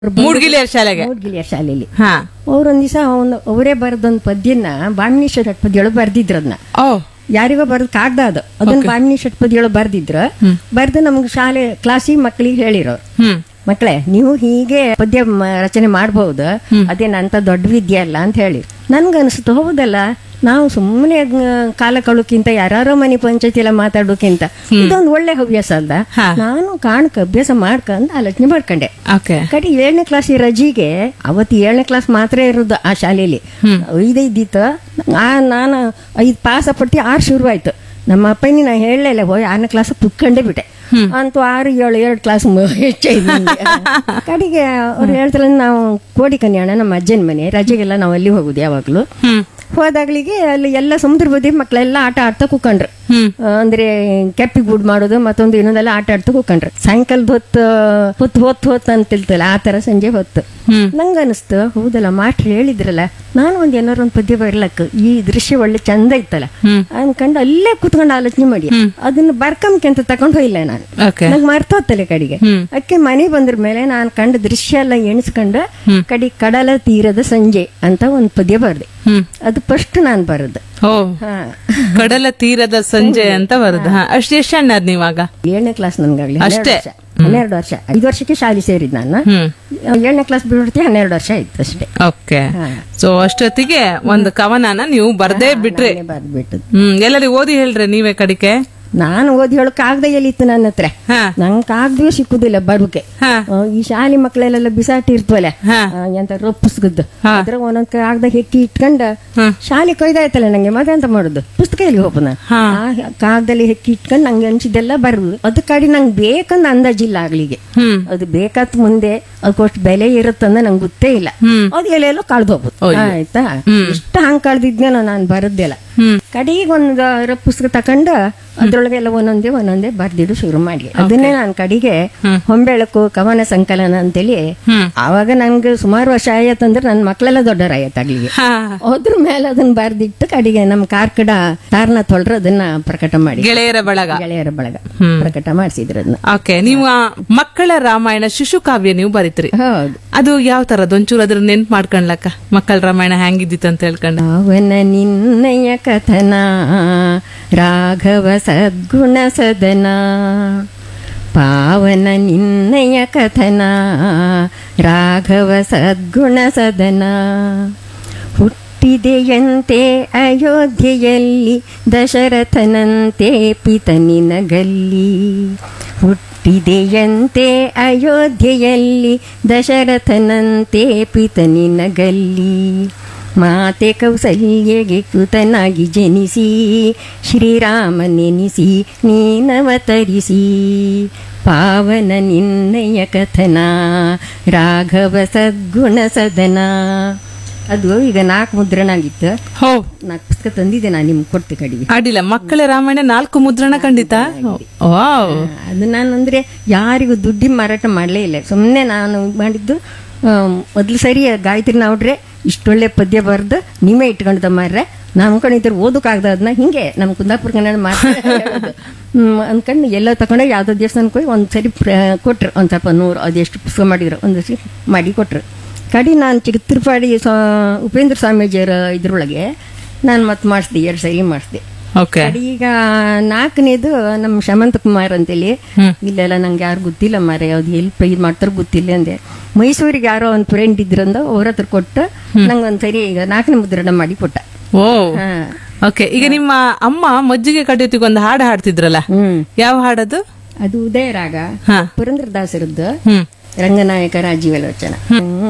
ಮೂಡ್ಗಿಲಿಯರ್ ಶಾಲೆಗೆ ಮೂಡ್ಗಿಲಿಯ ಶಾಲೆಯಲ್ಲಿ ಹಾ ಅವ್ರೊಂದ್ ದಿವಸ ಒಂದು ಅವರೇ ಬರೆದೊಂದು ಪದ್ಯನ ಬಾಮಿನಿ ಷಟ್ಪದಿಯೊಳಗೆ ಬರ್ದಿದ್ರು ಅದನ್ನ ಓ ಯಾರಿಗೋ ಬರೆದ್ ಕಾಗ್ದ ಅದು ಅದನ್ನ ಬಾಮಿನಿ ಷಟ್ಪದಿಯೊಳಗೆ ಬರ್ದಿದ್ರು ಬರ್ದು ನಮ್ಗೆ ಶಾಲೆ ಕ್ಲಾಸಿಗೆ ಮಕ್ಕಳಿಗೆ ಹೇಳಿರೋರು ಹ್ಮ್ ಮಕ್ಕಳೇ ನೀವು ಹೀಗೆ ಪದ್ಯ ಮ- ರಚನೆ ಮಾಡಬಹುದು ಅದೇನಂತ ದೊಡ್ಡ ವಿದ್ಯೆ ಅಲ್ಲ ಅಂತ ಹೇಳಿ ನನ್ಗನ್ಸುತ್ತೆ ಹೌದಲ್ಲ ನಾವು ಸುಮ್ಮನೆ ಕಾಲ ಕಳೋಕ್ಕಿಂತ ಯಾರೋ ಮನೆ ಪಂಚಾಯತಿ ಎಲ್ಲ ಮಾತಾಡೋಕ್ಕಿಂತ ಇದೊಂದು ಒಳ್ಳೆ ಹವ್ಯಾಸ ಅಲ್ದ ಹಾ. ನಾನು ಕಾಣ್ಕ ಅಭ್ಯಾಸ ಮಾಡ್ಕೊಂಡ್ ಆಲೋಚನೆ ಮಾಡ್ಕೊಂಡೆ ಓಕೆ ಕಡೆ ಏಳನೇ ಕ್ಲಾಸ್ ರಜಿಗೆ ಅವತ್ತು ಏಳನೇ ಕ್ಲಾಸ್ ಮಾತ್ರ ಇರೋದು ಆ ಶಾಲೆಯಲ್ಲಿ ಐದೈದಿತ್ತು ಆ ನಾನು ಐದು ಪಾಸ ಪಟ್ಟಿ ಆರು ಶುರುವಾಯ್ತು ನಮ್ಮ ಅಪ್ಪನಿ ನಾ ಹೇಳಲಿಲ್ಲ ಹೋಯ್ ಆರನೇ ಕ್ಲಾಸ್ ಕುತ್ಕೊಂಡೇ ಬಿಟ್ಟೆ ಅಂತೂ ಆರು ಏಳು ಎರಡು ಕ್ಲಾಸ್ ಹೆಚ್ಚಾಯ್ತು ನಂಗೆ. ಕಡೆಗೆ ಅವ್ರು ಹೇಳ್ತಾರೆ ನಾವು ಕೋಡಿ ಕನ್ಯಾಣ ನಮ್ಮ ಅಜ್ಜನ ಮನೆ ರಜೆಗೆಲ್ಲ ನಾವು ಅಲ್ಲಿ ಹೋಗುದು ಯಾವಾಗ್ಲೂ ಹ್ಮ್ ಹೋದಾಗ್ಲಿಗೆ ಅಲ್ಲಿ ಎಲ್ಲ ಸಮುದ್ರ ಬದಿ ಮಕ್ಕಳೆಲ್ಲ ಆಟ ಆಡ್ತಾ ಕೂಕೊಂಡ್ರು ಹ್ಮ್ ಆ, ಅಂದ್ರೆ ಕೆಪ್ಪಿ ಗೂಡ್ ಮಾಡೋದು ಮತ್ತೊಂದು ಇನ್ನೊಂದೆಲ್ಲ ಆಟ ಆಡ್ತಾ ಕೂಕೊಂಡ್ರು ಸಾಯಂಕಾಲದ ಹೊತ್ತು ಹೊತ್ತು ಹೊತ್ತು ಹೊತ್ತು ಅಂತಿಲ್ತಲ್ಲ ಆ ತರ ಸಂಜೆ ಹೊತ್ತು ಹ್ಮ್ ನಂಗ ಅನಿಸ್ತು ಹೌದಲ್ಲ ಮಾಸ್ಟ್ರು ಹೇಳಿದ್ರಲ್ಲ ನಾನು ಒಂದ್ ಏನಾರು ಒಂದ್ ಪದ್ಯ ಬರ್ಲಕ್ಕ ಈ ದೃಶ್ಯ ಒಳ್ಳೆ ಚಂದ ಇತ್ತಲ್ಲ ಹ್ಮ್ ಅನ್ಕೊಂಡು ಅಲ್ಲೇ ಕುತ್ಕೊಂಡು ಆಲೋಚನೆ ಮಾಡಿ ಅದನ್ನ ಬರ್ಕಂಬ್ಕೆಂತ ತಕೊಂಡ್ ಹೋಗಿಲ್ಲ ನಾನು ಓಕೆ ನಂಗೆ ಮರ್ತೋತ್ತಲೆ ಕಡೆಗೆ ಹ್ಮ್. ಅಕ್ಕೆ ಮನೆ ಬಂದ್ರ ಮೇಲೆ ನಾನು ಕಂಡ ದೃಶ್ಯ ಎಲ್ಲ ಎಣಿಸ್ಕೊಂಡು ಕಡಿ ಕಡಲ ತೀರದ ಸಂಜೆ ಅಂತ ಒಂದ್ ಪದ್ಯ ಬರ್ದೆ ಹ್ಮ್ ಅದು ಫಸ್ಟ್ ನಾನು ಬರದ್ದು ಓ ಹಾ ಕಡಲ ತೀರದ ಸಂಜೆ ಅಂತ ಬರುದು ಹಾ ಅಷ್ಟು ಎಷ್ಟು ಸಣ್ಣದ್ ನೀವಾಗ ಏಳನೇ ಕ್ಲಾಸ್ ನನ್ಗಾಗ್ಲಿ ಅಷ್ಟೇ? ಹನ್ನೆರಡು ವರ್ಷ ಐದು ವರ್ಷಕ್ಕೆ ಶಾಲೆ ಸೇರಿದ್ ನಾನು ಹ್ಮ್ ಏಳನೇ ಕ್ಲಾಸ್ ಬಿಡ್ತಿ ಹನ್ನೆರಡು ವರ್ಷ ಆಯ್ತು ಅಷ್ಟೇ ಓಕೆ ಹಾ. ಸೊ ಅಷ್ಟೊತ್ತಿಗೆ ಒಂದು ಕವನನ ನೀವು ಬರ್ದೇ ಬಿಟ್ರಿ ಬರ್ಬಿಟ್ಟು ಹ್ಮ್ ಎಲ್ಲರಿಗೂ ಓದಿ ಹೇಳ್ರಿ ನೀವೇ ಕಡಿಕೆ ನಾನು ಓದಿ ಹೇಳಕ್ ಕಾಗದ ಎಲ್ಲಿತ್ತು ನನ್ನ ಹತ್ರ ಹಾ ನಂಗೆ ಕಾಗದವೇ ಸಿಕ್ಕುದಿಲ್ಲ ಬರುಕೆ ಹಾ ಆ, ಈ ಶಾಲೆ ಮಕ್ಕಳೆಲ್ಲ ಬಿಸಾಟಿ ಇರ್ತವಲ್ಲ ಹಾ. ಆ, ಎಂತ ರೊಪ್ಪಿಸ್ಗದ್ದು ಹಾ. ಅದ್ರ ಒಂದೊಂದ್ ಕಾಗದ ಹೆಕ್ಕಿ ಇಟ್ಕೊಂಡ ಹ್ಮ್. ಶಾಲೆ ಕೊಯ್ದಾಯ್ತಲ್ಲ ನಂಗೆ ಮತ್ತೆ ಎಂತ ಮಾಡುದು ಪುಸ್ತಕ ಎಲ್ಲಿ ಹೋಪನ ಹಾ. ಆ ಕಾಗದಲ್ಲಿ ಹೆಕ್ಕಿ ಇಟ್ಕೊಂಡು ನಂಗೆ ಅನ್ಸಿದ್ದೆಲ್ಲ ಬರುದು ಅದ್ ಕಡೆ ನಂಗೆ ಬೇಕಂದ ಅಂದಾಜಿಲ್ಲ ಆಗ್ಲಿಗೆ ಹ್ಮ್ ಅದು ಬೇಕಾತ್ ಮುಂದೆ ಅದಕ್ಕೋಷ್ಟು ಬೆಲೆ ಇರುತ್ತಂದ ನಂಗೆ ಗೊತ್ತೇ ಇಲ್ಲ ಹ್ಮ್ ಅದು ಎಲ್ಲೆಲ್ಲೋ ಕಳ್ದೋಗ್ಬೋದು ಅಯ್ಯೋ. ಆಯ್ತಾ ಹ್ಮ್. ಎಷ್ಟು ಹಂಗ್ ಕಳ್ದಿದ್ನೇನೋ ನಾನು ಬರದ್ದೆಲ್ಲ ಹ್ಮ್ ಕಡೆಗೆ ಒಂದು ರ- ಪುಸ್ತಕ ತಕೊಂಡು ಅದ್ರೊಳಗೆಲ್ಲ ಒಂದೊಂದೇ ಒಂದೊಂದೇ ಬರ್ದಿಡು ಶುರು ಮಾಡಿ ಅದನ್ನೇ ನಾನು ಕಡೆಗೆ ಹೊಂಬೆಳಕು ಕವನ ಸಂಕಲನ ಅಂತೇಳಿ ಹ್ಮ್ ಆವಾಗ ನನ್ಗೆ ಸುಮಾರು ವರ್ಷ ಆಯತ್ತಂದ್ರೆ ನನ್ನ ಮಕ್ಕಳೆಲ್ಲ ದೊಡ್ಡವರಾಯತ್ತಾಗ್ಲಿಗೆ ಹಾ ಅದ್ರ ಮೇಲೆ ಅದನ್ನ ಬರ್ದಿಟ್ಟು ಕಡೆಗೆ ನಮ್ಮ ಕಾರ್ಕಡ ತಾರ್ನ ತೊಳ್ರ ಅದನ್ನ ಪ್ರಕಟ ಮಾಡಿ ಗೆಳೆಯರ ಬಳಗ ಗೆಳೆಯರ ಬಳಗ ಹ್ಮ್. ಪ್ರಕಟ ಮಾಡಿಸಿದ್ರು ಅದನ್ನ ಓಕೆ ನೀವು ಆ ಮಕ್ಕಳ ರಾಮಾಯಣ ಶಿಶು ಕಾವ್ಯ ನೀವು ಬರೀತ್ರಿ ಹೌದು ಅದು ಯಾವ ತರದ್ ಒಂಚೂರು ಅದ್ರ ನೆನ್ಪ್ ಮಾಡ್ಕೊಂಡ್ಲಕ್ಕ ಮಕ್ಕಳ ರಾಮಾಯಣ ಹೆಂಗಿದ್ದಿತ್ತು ಅಂತ ಹೇಳ್ಕೊಂಡು ಅವನ ನಿನ್ನಯ ಕಥನ ರಾಘವ ಸದ್ಗುಣ ಸದನ ಪಾವನ ನಿನ್ನಯ ಕಥನ ರಾಘವ ಸದ್ಗುಣ ಸದನ ಹುಟ್ಟಿದೆಯಂತೆ ಅಯೋಧ್ಯೆಯಲ್ಲಿ ದಶರಥನಂತೆ ಪಿತನಿನಗಲ್ಲಿ ಹುಟ್ಟಿದೆಯಂತೆ ಅಯೋಧ್ಯೆಯಲ್ಲಿ ದಶರಥನಂತೆ ಪಿತನಿನಗಲ್ಲಿ ಮಾತೆ ಕೌಸಲ್ಯಗೆ ಕೃತನಾಗಿ ಜನಿಸಿ ಶ್ರೀರಾಮನೆನಿಸಿ ನೀನವತರಿಸಿ ಪಾವನ ನಿನ್ನಯ ಕಥನ ರಾಘವ ಸದ್ಗುಣ ಸದನ ಅದು ಈಗ ನಾಲ್ಕು ಮುದ್ರಣ ಆಗಿತ್ತು ಹೋ ನಾಲ್ಕು ಪುಸ್ತಕ ತಂದಿದ್ದೆ ನಾನು ನಿಮ್ಗೆ ಕೊಡ್ತೆ ಕಡೆಗೆ ಅಡ್ಡಿಲ್ಲ ಮಕ್ಕಳ ರಾಮಾಯಣ ನಾಲ್ಕು ಮುದ್ರಣ ಖಂಡಿತ ವಾವ್ ಅದು ನಾನು ಅಂದ್ರೆ ಯಾರಿಗೂ ದುಡ್ಡಿ ಮಾರಾಟ ಮಾಡಲೇ ಇಲ್ಲ ಸುಮ್ಮನೆ ನಾನು ಮಾಡಿದ್ದು ಮೊದಲು ಸರಿ ಗಾಯತ್ರಿ ನಾವ್ರೆ ಇಷ್ಟೊಳ್ಳೆ ಪದ್ಯ ಬರೆದು ನೀವೇ ಇಟ್ಕೊಂಡ ಮಾರ್ರೆ ನಮ್ಮ ಕಣಿದ್ರು ಓದಕ್ಕಾಗ್ದ ಅದನ್ನ ಹಿಂಗೆ ನಮ್ಮ ಕುಂದಾಪುರ ಕನ್ನಡ ಮಾತಾಡೋದು ಅಂದ್ಕೊಂಡು ಎಲ್ಲ ತಗೊಂಡು ಯಾವುದೋ ದೇವಸ್ಥಾನಕ್ಕೆ ಹೋಗಿ ಒಂದು ಸರಿ ಪ್ರ- ಕೊಟ್ರು ಒಂದು ಸ್ವಲ್ಪ ನೂರು ಅದೆಷ್ಟು ಪುಸ್ತಕ ಮಾಡಿದ್ರು ಒಂದು ಸರಿ ಮಾಡಿ ಕೊಟ್ರು ಕಡಿ ನಾನು ಚಿತ್ರಪಾಡಿ ಸ್ವಾ ಉಪೇಂದ್ರ ಸ್ವಾಮೀಜಿಯವರ ಇದ್ರೊಳಗೆ ನಾನು ಮತ್ತೆ ಮಾಡಿಸ್ದೆ ಎರಡು ಸರಿ ಮಾಡಿಸ್ದೆ ಓಕೆ ಕಡೆ ಈಗ ನಾಲ್ಕನೇದು ನಮ್ಮ ಶಮಂತ ಕುಮಾರ್ ಅಂತೇಳಿ ಹ್ಮ್. ಇಲ್ಲೆಲ್ಲ ನಂಗೆ ಯಾರು ಗೊತ್ತಿಲ್ಲ ಮಾರೆ ಯಾವ್ದು ಎಲ್ಲಿ ಇದು ಮಾಡ್ತಾರೋ ಗೊತ್ತಿಲ್ಲ ಅಂದೆ ಮೈಸೂರಿಗೆ ಯಾರೋ ಒಂದು ಫ್ರೆಂಡ್ ಇದ್ರಂದ ಅವ್ರ ಹತ್ರ ಕೊಟ್ಟು ನಂಗೆ ಒಂದ್ಸರಿ ಈಗ ನಾಲ್ಕನೇ ಮುದ್ರಣ ಮಾಡಿ ಕೊಟ್ಟ ಓ ಹಾ ಓಕೆ ಈಗ ನಿಮ್ಮ ಅಮ್ಮ ಮಜ್ಜಿಗೆ ಕಡಿಯೋತಿಗೆ ಒಂದು ಹಾಡು ಹಾಡ್ತಿದ್ರಲ್ಲ ಹ್ಮ್ ಯಾವ ಹಾಡದು ಅದು ಉದಯರಾಗ ಹಾ ಪುರಂದ್ರದಾಸರದ್ದು ಹ್ಮ್ ರಂಗನಾಯಕ ರಾಜೀವಲೋಚನ ಹ್ಮ್